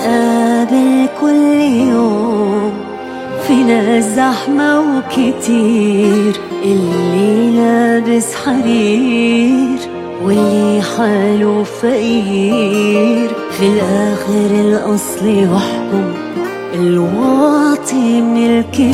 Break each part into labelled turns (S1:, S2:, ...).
S1: بنقابل كل يوم في ناس زحمة وكتير اللي لابس حرير واللي حاله فقير في الآخر الأصل يحكم الواطي من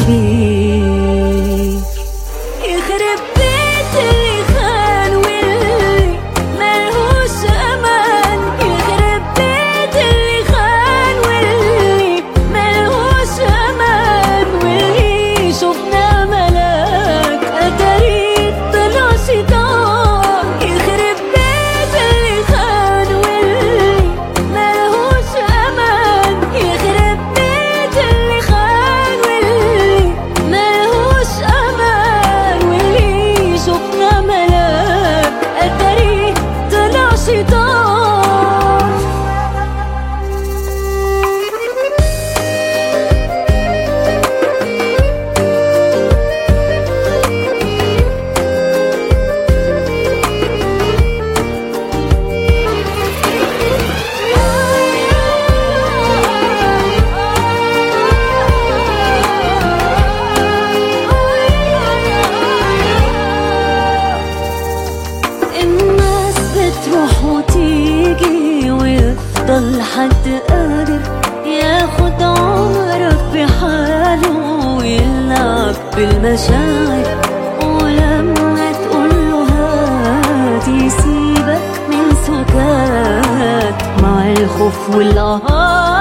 S1: الكبير يخرب بيت اللي خان واللي ملهوش أمان يخرب بيت اللي خان واللي ملهوش أمان واللي شفنا ملاك أتاري طلع شيطان يخرب بيت اللي خان واللي ملهوش أمان يخرب بيت اللي خان واللي ملهوش أمان واللي شفنا ملاك أتاري طلع شيطان الناس بتروح وتيجي ويفضل حد قادر ياخد عمرك بحاله ويلعب بالمشاعر ولما تقوله هات يسيبك من سكات مع الخوف والقهار